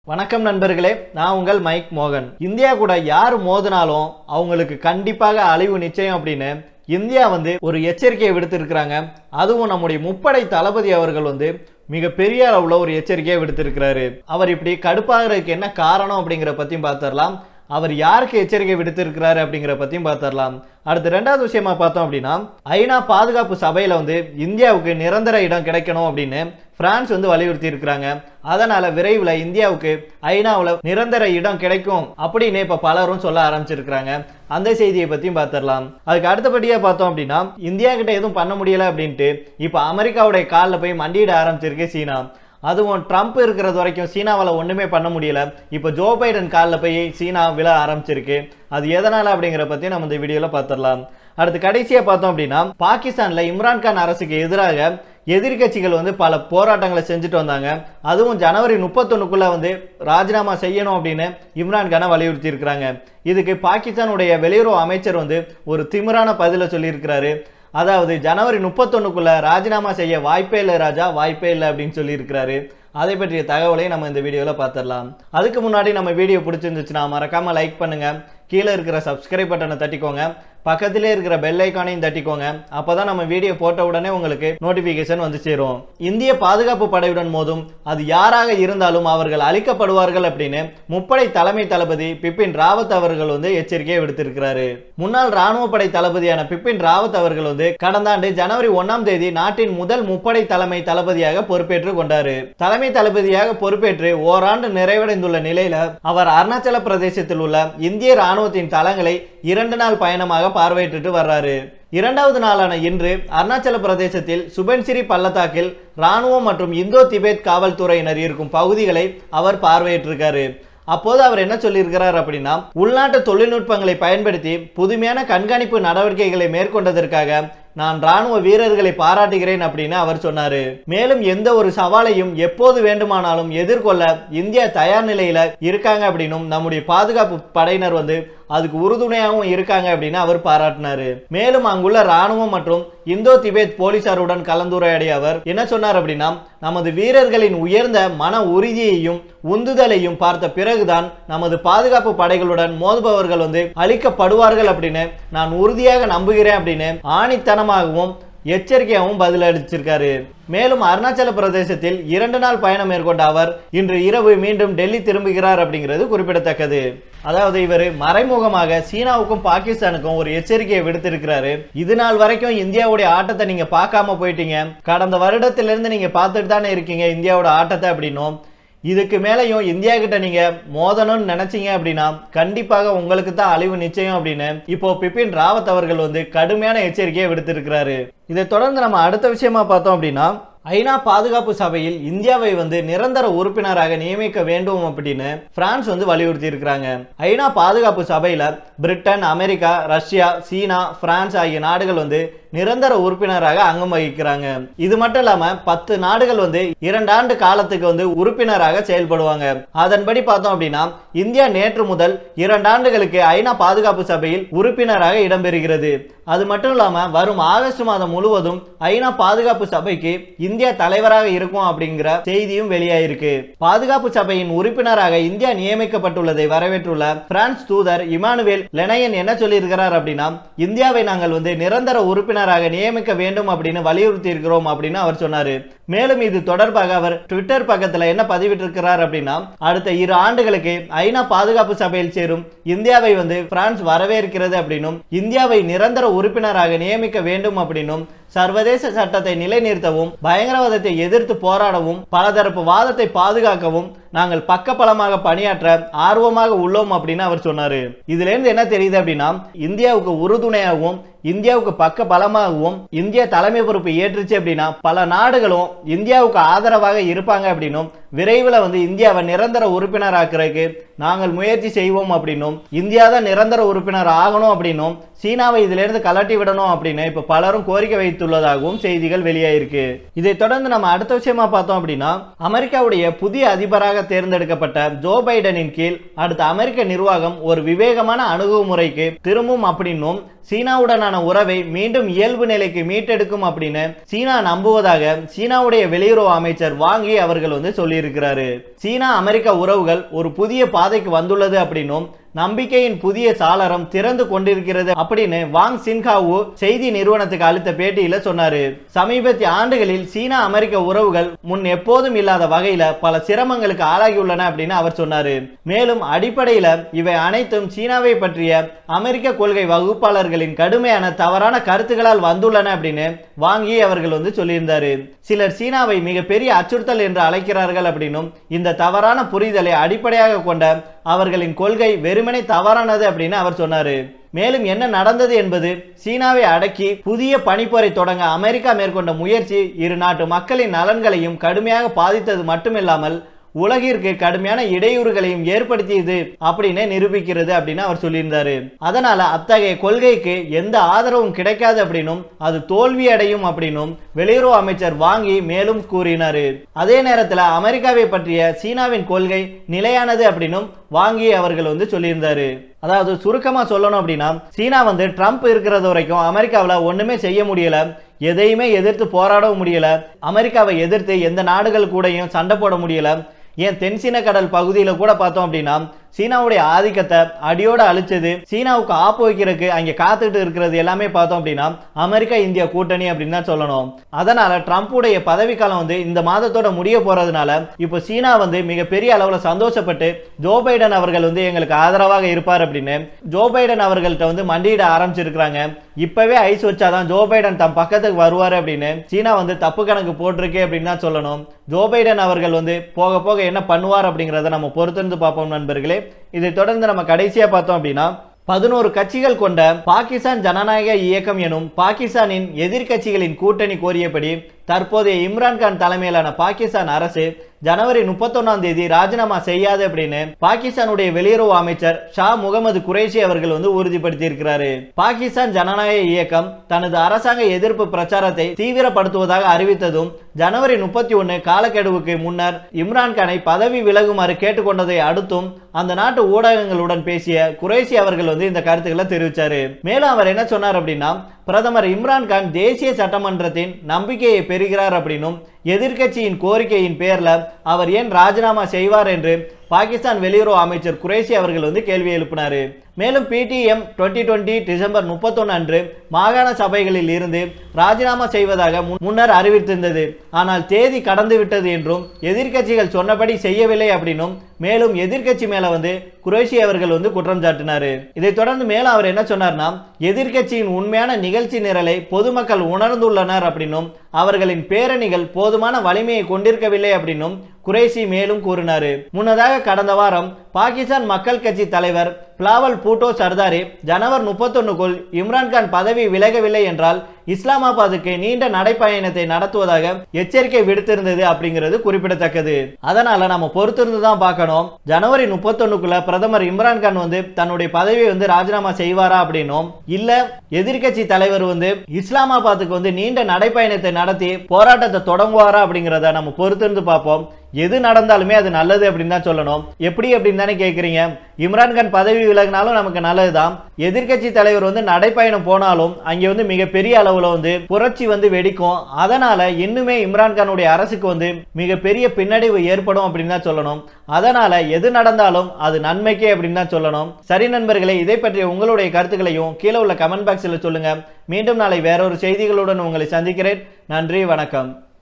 வணக்கம் நண்பர்களே நான் உங்கள் மைக் மோகன் இந்தியா கூட யார் மோதினாலும் அவங்களுக்கு கண்டிப்பாக அழிவு நிச்சயம் அப்படின்னு இந்தியா வந்து ஒரு எச்சரிக்கையை விடுத்திருக்கிறாங்க அதுவும் நம்முடைய முப்படை தளபதி அவர்கள் வந்து மிக பெரிய அளவுல ஒரு எச்சரிக்கையை விடுத்திருக்கிறாரு அவர் இப்படி கடுப்பாகிறதுக்கு என்ன காரணம் அப்படிங்கிற பத்தியும் பார்த்துடலாம் அவர் யாருக்கு எச்சரிக்கை விடுத்திருக்கிறாரு அப்படிங்கிற பத்தியும் பார்த்துடலாம் அடுத்து ரெண்டாவது விஷயமா பார்த்தோம் அப்படின்னா ஐநா பாதுகாப்பு சபையில வந்து இந்தியாவுக்கு நிரந்தர இடம் கிடைக்கணும் அப்படின்னு பிரான்ஸ் வந்து வலியுறுத்தி இருக்கிறாங்க அதனால விரைவில் இந்தியாவுக்கு ஐநாவில் நிரந்தர இடம் கிடைக்கும் அப்படின்னு இப்ப பலரும் சொல்ல ஆரம்பிச்சிருக்கிறாங்க அந்த செய்தியை பத்தியும் பார்த்துடலாம் அதுக்கு அடுத்தபடியா பார்த்தோம் அப்படின்னா இந்தியா கிட்ட எதுவும் பண்ண முடியல அப்படின்ட்டு இப்ப அமெரிக்காவுடைய காலில் போய் மண்டியிட ஆரம்பிச்சிருக்கு சீனா அதுவும் ட்ரம்ப் இருக்கிறது வரைக்கும் சீனாவால் ஒன்றுமே பண்ண முடியல இப்போ ஜோ பைடன் காலில் போய் சீனா விழ ஆரம்பிச்சிருக்கு அது எதனால் அப்படிங்கிற பற்றி நம்ம இந்த வீடியோவில் பார்த்துடலாம் அடுத்து கடைசியாக பார்த்தோம் அப்படின்னா பாகிஸ்தானில் இம்ரான்கான் அரசுக்கு எதிராக எதிர்க்கட்சிகள் வந்து பல போராட்டங்களை செஞ்சுட்டு வந்தாங்க அதுவும் ஜனவரி முப்பத்தொன்னுக்குள்ள வந்து ராஜினாமா செய்யணும் அப்படின்னு இம்ரான்கானை வலியுறுத்தி இருக்கிறாங்க இதுக்கு பாகிஸ்தானுடைய வெளியுறவு அமைச்சர் வந்து ஒரு திமிரான பதிலை சொல்லியிருக்கிறாரு அதாவது ஜனவரி முப்பத்தொன்னுக்குள்ள ராஜினாமா செய்ய வாய்ப்பே இல்லை ராஜா வாய்ப்பே இல்லை அப்படின்னு சொல்லியிருக்கிறாரு அதை பற்றிய தகவலை நம்ம இந்த வீடியோவில் பார்த்துடலாம் அதுக்கு முன்னாடி நம்ம வீடியோ பிடிச்சிருந்துச்சுன்னா மறக்காம லைக் பண்ணுங்க கீழே இருக்கிற சப்ஸ்கிரைப் பட்டனை தட்டிக்கோங்க பக்கத்திலே இருக்கிற பெல் ஐக்கானையும் தட்டிக்கோங்க அப்பதான் நம்ம வீடியோ போட்ட உடனே உங்களுக்கு நோட்டிபிகேஷன் வந்து சேரும் இந்திய பாதுகாப்பு படையுடன் மோதும் அது யாராக இருந்தாலும் அவர்கள் அழிக்கப்படுவார்கள் அப்படின்னு முப்படை தலைமை தளபதி பிபின் ராவத் அவர்கள் வந்து எச்சரிக்கையை விடுத்திருக்கிறாரு முன்னாள் ராணுவ படை தளபதியான பிபின் ராவத் அவர்கள் வந்து கடந்த ஆண்டு ஜனவரி ஒன்னாம் தேதி நாட்டின் முதல் முப்படை தலைமை தளபதியாக பொறுப்பேற்று கொண்டாரு தலைமை தளபதியாக பொறுப்பேற்று ஓராண்டு நிறைவடைந்துள்ள நிலையில அவர் அருணாச்சல பிரதேசத்தில் உள்ள இந்திய ராணுவத்தின் தளங்களை இரண்டு நாள் பயணமாக பார்வையிட்டு வர்றாரு இரண்டாவது நாளான இன்று அருணாச்சல பிரதேசத்தில் சுபன்சிரி பள்ளத்தாக்கில் ராணுவம் மற்றும் இந்தோ திபெத் காவல்துறையினர் இருக்கும் பகுதிகளை அவர் பார்வையிட்டிருக்காரு அப்போது அவர் என்ன சொல்லியிருக்கிறார் அப்படின்னா உள்நாட்டு தொழில்நுட்பங்களை பயன்படுத்தி புதுமையான கண்காணிப்பு நடவடிக்கைகளை மேற்கொண்டதற்காக நான் ராணுவ வீரர்களை பாராட்டுகிறேன் அப்படின்னு அவர் சொன்னாரு மேலும் எந்த ஒரு சவாலையும் எப்போது வேண்டுமானாலும் எதிர்கொள்ள இந்தியா தயார் நிலையில இருக்காங்க அப்படின்னும் நம்முடைய பாதுகாப்பு படையினர் வந்து அதுக்கு உறுதுணையாகவும் இருக்காங்க அப்படின்னு அவர் பாராட்டினாரு மேலும் அங்குள்ள ராணுவம் மற்றும் இந்தோ திபெத் போலீசாருடன் கலந்துரையாடிய அவர் என்ன சொன்னார் அப்படின்னா நமது வீரர்களின் உயர்ந்த மன உறுதியையும் உந்துதலையும் பார்த்த பிறகுதான் நமது பாதுகாப்பு படைகளுடன் மோதுபவர்கள் வந்து அழிக்கப்படுவார்கள் அப்படின்னு நான் உறுதியாக நம்புகிறேன் அப்படின்னு ஆணித்தனமாகவும் எச்சரிக்கையாகவும் பதிலளிச்சிருக்காரு மேலும் அருணாச்சல பிரதேசத்தில் இரண்டு நாள் பயணம் மேற்கொண்ட அவர் இன்று இரவு மீண்டும் டெல்லி திரும்புகிறார் அப்படிங்கிறது குறிப்பிடத்தக்கது அதாவது இவர் மறைமுகமாக சீனாவுக்கும் பாகிஸ்தானுக்கும் ஒரு எச்சரிக்கையை விடுத்திருக்கிறாரு இது நாள் வரைக்கும் இந்தியாவுடைய ஆட்டத்தை நீங்க பார்க்காம போயிட்டீங்க கடந்த வருடத்திலிருந்து நீங்க பார்த்துட்டு தானே இருக்கீங்க இந்தியாவோட ஆட்டத்தை அப்படின்னும் இதுக்கு மேலேயும் இந்தியா கிட்ட நீங்க மோதணும்னு நினைச்சீங்க அப்படின்னா கண்டிப்பாக உங்களுக்கு தான் அழிவு நிச்சயம் அப்படின்னு இப்போ பிபின் ராவத் அவர்கள் வந்து கடுமையான எச்சரிக்கையை விடுத்திருக்கிறாரு இதை தொடர்ந்து நம்ம அடுத்த விஷயமா பார்த்தோம் அப்படின்னா ஐநா பாதுகாப்பு சபையில் இந்தியாவை வந்து நிரந்தர உறுப்பினராக நியமிக்க வேண்டும் அப்படின்னு பிரான்ஸ் வந்து வலியுறுத்தி இருக்கிறாங்க ஐநா பாதுகாப்பு சபையில Britain America Russia China France ஆகிய நாடுகள் வந்து நிரந்தர உறுப்பினராக அங்கம் வகிக்கிறாங்க இது மட்டும் இல்லாம பத்து நாடுகள் வந்து இரண்டு ஆண்டு காலத்துக்கு வந்து உறுப்பினராக செயல்படுவாங்க அதன்படி பார்த்தோம் அப்படின்னா இந்தியா நேற்று முதல் இரண்டு ஆண்டுகளுக்கு ஐநா பாதுகாப்பு சபையில் உறுப்பினராக இடம்பெறுகிறது அது மட்டும் இல்லாம வரும் ஆகஸ்ட் மாதம் முழுவதும் ஐநா பாதுகாப்பு சபைக்கு இந்தியா தலைவராக இருக்கும் அப்படிங்கிற செய்தியும் வெளியாயிருக்கு பாதுகாப்பு சபையின் உறுப்பினராக இந்தியா நியமிக்கப்பட்டுள்ளதை வரவேற்றுள்ள பிரான்ஸ் தூதர் இமானுவேல் லெனையன் என்ன சொல்லியிருக்கிறார் அப்படின்னா இந்தியாவை நாங்கள் வந்து நிரந்தர உறுப்பினராக நியமிக்க வேண்டும் அப்படின்னு வலியுறுத்தி இருக்கிறோம் அப்படின்னு அவர் சொன்னாரு மேலும் இது தொடர்பாக அவர் ட்விட்டர் பக்கத்துல என்ன பதிவிட்டிருக்கிறார் அப்படின்னா அடுத்த இரு ஆண்டுகளுக்கு ஐநா பாதுகாப்பு சபையில் சேரும் இந்தியாவை வந்து பிரான்ஸ் வரவேற்கிறது அப்படின்னும் இந்தியாவை நிரந்தர உறுப்பினராக நியமிக்க வேண்டும் அப்படின்னும் சர்வதேச சட்டத்தை நிலைநிறுத்தவும் பயங்கரவாதத்தை எதிர்த்து போராடவும் பலதரப்பு வாதத்தை பாதுகாக்கவும் நாங்கள் பக்கபலமாக பணியாற்ற ஆர்வமாக உள்ளோம் அப்படின்னு அவர் சொன்னாரு இதுல இருந்து என்ன தெரியுது அப்படின்னா இந்தியாவுக்கு உறுதுணையாகவும் இந்தியாவுக்கு பக்க பலமாகவும் இந்தியா தலைமை பொறுப்பு ஏற்றுச்சு அப்படின்னா பல நாடுகளும் இந்தியாவுக்கு ஆதரவாக இருப்பாங்க அப்படின்னும் விரைவில் வந்து இந்தியாவை நிரந்தர உறுப்பினராக்குறதுக்கு நாங்கள் முயற்சி செய்வோம் அப்படின்னும் இந்தியா தான் நிரந்தர உறுப்பினர் ஆகணும் அப்படின்னும் சீனாவை இதிலிருந்து கலட்டி விடணும் அப்படின்னு இப்ப பலரும் கோரிக்கை வைத்துள்ளதாகவும் செய்திகள் வெளியாயிருக்கு இதை தொடர்ந்து நம்ம அடுத்த விஷயமா பார்த்தோம் அப்படின்னா அமெரிக்காவுடைய புதிய அதிபராக தேர்ந்தெடுக்கப்பட்ட ஜோ பைடனின் கீழ் அடுத்த அமெரிக்க நிர்வாகம் ஒரு விவேகமான அணுகுமுறைக்கு திரும்பும் அப்படின்னும் சீனாவுடனான உறவை மீண்டும் இயல்பு நிலைக்கு மீட்டெடுக்கும் அப்படின்னு சீனா நம்புவதாக சீனாவுடைய வெளியுறவு அமைச்சர் வாங்கி அவர்கள் வந்து சொல்லியிருக்கிறாரு சீனா அமெரிக்க உறவுகள் ஒரு புதிய பாதைக்கு வந்துள்ளது அப்படின்னும் நம்பிக்கையின் புதிய சாளரம் திறந்து கொண்டிருக்கிறது அப்படின்னு வாங் சின்ஹாவு செய்தி நிறுவனத்துக்கு அளித்த பேட்டியில சொன்னாரு சமீபத்திய ஆண்டுகளில் சீனா அமெரிக்க உறவுகள் முன் எப்போதும் இல்லாத வகையில பல சிரமங்களுக்கு ஆளாகியுள்ளன அப்படின்னு அவர் சொன்னாரு மேலும் அடிப்படையில இவை அனைத்தும் சீனாவை பற்றிய அமெரிக்க கொள்கை வகுப்பாளர்களின் கடுமையான தவறான கருத்துக்களால் வந்துள்ளன அப்படின்னு வாங்கி அவர்கள் வந்து சொல்லியிருந்தாரு சிலர் சீனாவை மிகப்பெரிய அச்சுறுத்தல் என்று அழைக்கிறார்கள் அப்படின்னும் இந்த தவறான புரிதலை அடிப்படையாக கொண்ட அவர்களின் கொள்கை வெறுமனே தவறானது அப்படின்னு அவர் சொன்னாரு மேலும் என்ன நடந்தது என்பது சீனாவை அடக்கி புதிய பனிப்போரை தொடங்க அமெரிக்கா மேற்கொண்ட முயற்சி இரு நாட்டு மக்களின் நலன்களையும் கடுமையாக பாதித்தது மட்டுமில்லாமல் உலகிற்கு கடுமையான இடையூறுகளையும் ஏற்படுத்தியது அப்படின்னு நிரூபிக்கிறது அப்படின்னு அவர் சொல்லியிருந்தாரு அதனால அத்தகைய கொள்கைக்கு எந்த ஆதரவும் கிடைக்காது அப்படின்னும் அது தோல்வி அடையும் அப்படின்னும் வெளியுறவு அமைச்சர் வாங்கி மேலும் கூறினாரு அதே நேரத்தில் அமெரிக்காவை பற்றிய சீனாவின் கொள்கை நிலையானது அப்படின்னும் வாங்கி அவர்கள் வந்து சொல்லியிருந்தாரு அதாவது சுருக்கமா சொல்லணும் அப்படின்னா சீனா வந்து ட்ரம்ப் இருக்கிறது வரைக்கும் அமெரிக்காவில் ஒண்ணுமே செய்ய முடியல எதையுமே எதிர்த்து போராடவும் முடியல அமெரிக்காவை எதிர்த்து எந்த நாடுகள் கூடயும் சண்டை போட முடியல ஏன் தென்சீன கடல் பகுதியில் கூட பார்த்தோம் அப்படின்னா சீனாவுடைய ஆதிக்கத்தை அடியோட அழிச்சது சீனாவுக்கு ஆப்பு வைக்கிறதுக்கு அங்கே காத்துட்டு இருக்கிறது எல்லாமே பார்த்தோம் அப்படின்னா அமெரிக்கா இந்தியா கூட்டணி அப்படின்னு தான் சொல்லணும் அதனால ட்ரம்ப்புடைய பதவிக்காலம் வந்து இந்த மாதத்தோட முடிய போறதுனால இப்போ சீனா வந்து மிகப்பெரிய அளவில் சந்தோஷப்பட்டு ஜோ பைடன் அவர்கள் வந்து எங்களுக்கு ஆதரவாக இருப்பார் அப்படின்னு ஜோ பைடன் அவர்கள்ட்ட வந்து மண்டியிட ஆரம்பிச்சிருக்கிறாங்க இப்பவே ஐஸ் வச்சாதான் ஜோ பைடன் தம் பக்கத்துக்கு வருவார் அப்படின்னு சீனா வந்து தப்பு கணக்கு போட்டிருக்கே அப்படின்னு தான் சொல்லணும் ஜோ பைடன் அவர்கள் வந்து போக போக என்ன பண்ணுவார் அப்படிங்கிறத நம்ம பொறுத்திருந்து பார்ப்போம் நண்பர்களே இதை தொடர்ந்து நம்ம கடைசியா பார்த்தோம் அப்படின்னா பதினோரு கட்சிகள் கொண்ட பாகிஸ்தான் ஜனநாயக இயக்கம் எனும் பாகிஸ்தானின் எதிர்க்கட்சிகளின் கூட்டணி கோரியபடி தற்போதைய இம்ரான்கான் தலைமையிலான பாகிஸ்தான் அரசு ஜனவரி முப்பத்தொன்னாம் தேதி ராஜினாமா செய்யாது அப்படின்னு பாகிஸ்தானுடைய வெளியுறவு அமைச்சர் ஷா முகமது குரேஷி அவர்கள் வந்து உறுதிப்படுத்தி இருக்கிறாரு பாகிஸ்தான் ஜனநாயக இயக்கம் தனது அரசாங்க எதிர்ப்பு பிரச்சாரத்தை தீவிரப்படுத்துவதாக அறிவித்ததும் ஜனவரி முப்பத்தி ஒன்னு காலக்கெடுவுக்கு முன்னர் இம்ரான்கானை பதவி விலகுமாறு கேட்டுக்கொண்டதை அடுத்தும் அந்த நாட்டு ஊடகங்களுடன் பேசிய குரேஷி அவர்கள் வந்து இந்த கருத்துக்களை தெரிவிச்சாரு மேலும் அவர் என்ன சொன்னார் அப்படின்னா பிரதமர் இம்ரான்கான் தேசிய சட்டமன்றத்தின் நம்பிக்கையை பெறுகிறார் அப்படின்னும் எதிர்க்கட்சியின் கோரிக்கையின் பேர்ல அவர் ஏன் ராஜினாமா செய்வார் என்று பாகிஸ்தான் வெளியுறவு அமைச்சர் குரேஷி அவர்கள் வந்து கேள்வி எழுப்பினாரு மேலும் பிடிஎம் டுவெண்ட்டி டுவெண்ட்டி டிசம்பர் முப்பத்தொன்னு அன்று மாகாண சபைகளில் இருந்து ராஜினாமா செய்வதாக முன்- முன்னர் அறிவித்திருந்தது ஆனால் தேதி கடந்து விட்டது என்றும் எதிர்க்கட்சிகள் சொன்னபடி செய்யவில்லை அப்படின்னும் மேலும் எதிர்க்கட்சி மேல வந்து குரேஷி அவர்கள் வந்து குற்றம் சாட்டினாரு இதைத் தொடர்ந்து மேலும் அவர் என்ன சொன்னார்னா எதிர்க்கட்சியின் உண்மையான நிகழ்ச்சி நிரலை பொதுமக்கள் உணர்ந்துள்ளனர் அப்படின்னும் அவர்களின் பேரணிகள் போதுமான வலிமையை கொண்டிருக்கவில்லை அப்படின்னும் குரேஷி மேலும் கூறினாரு முன்னதாக கடந்த வாரம் பாகிஸ்தான் மக்கள் கட்சி தலைவர் பிளாவல் பூட்டோ சர்தாரி ஜனவரி முப்பத்தொன்னுக்குள் இம்ரான்கான் பதவி விலகவில்லை என்றால் இஸ்லாமாபாத்துக்கு நீண்ட நடைப்பயணத்தை நடத்துவதாக எச்சரிக்கை விடுத்திருந்தது அப்படிங்கிறது குறிப்பிடத்தக்கது அதனால நம்ம பொறுத்திருந்து தான் பார்க்கணும் ஜனவரி முப்பத்தொன்னுக்குள்ள பிரதமர் இம்ரான்கான் வந்து தன்னுடைய பதவியை வந்து ராஜினாமா செய்வாரா அப்படின்னும் இல்ல எதிர்க்கட்சி தலைவர் வந்து இஸ்லாமாபாத்துக்கு வந்து நீண்ட நடைப்பயணத்தை நடத்தி போராட்டத்தை தொடங்குவாரா அப்படிங்கிறத நம்ம பொறுத்திருந்து பார்ப்போம் எது நடந்தாலுமே அது நல்லது அப்படின்னு தான் சொல்லணும் எப்படி அப்படின்னு தானே கேட்குறீங்க இம்ரான்கான் பதவி விலகினாலும் நமக்கு நல்லதுதான் எதிர்க்கட்சி தலைவர் வந்து நடைப்பயணம் போனாலும் அங்கே வந்து மிகப்பெரிய அளவில் வந்து புரட்சி வந்து வெடிக்கும் அதனால இன்னுமே இம்ரான்கானுடைய அரசுக்கு வந்து மிகப்பெரிய பின்னடைவு ஏற்படும் அப்படின்னு தான் சொல்லணும் அதனால எது நடந்தாலும் அது நன்மைக்கே அப்படின்னு தான் சொல்லணும் சரி நண்பர்களே இதை பற்றிய உங்களுடைய கருத்துக்களையும் கீழே உள்ள கமெண்ட் பாக்ஸில் சொல்லுங்க மீண்டும் நாளை வேறொரு செய்திகளுடன் உங்களை சந்திக்கிறேன் நன்றி வணக்கம்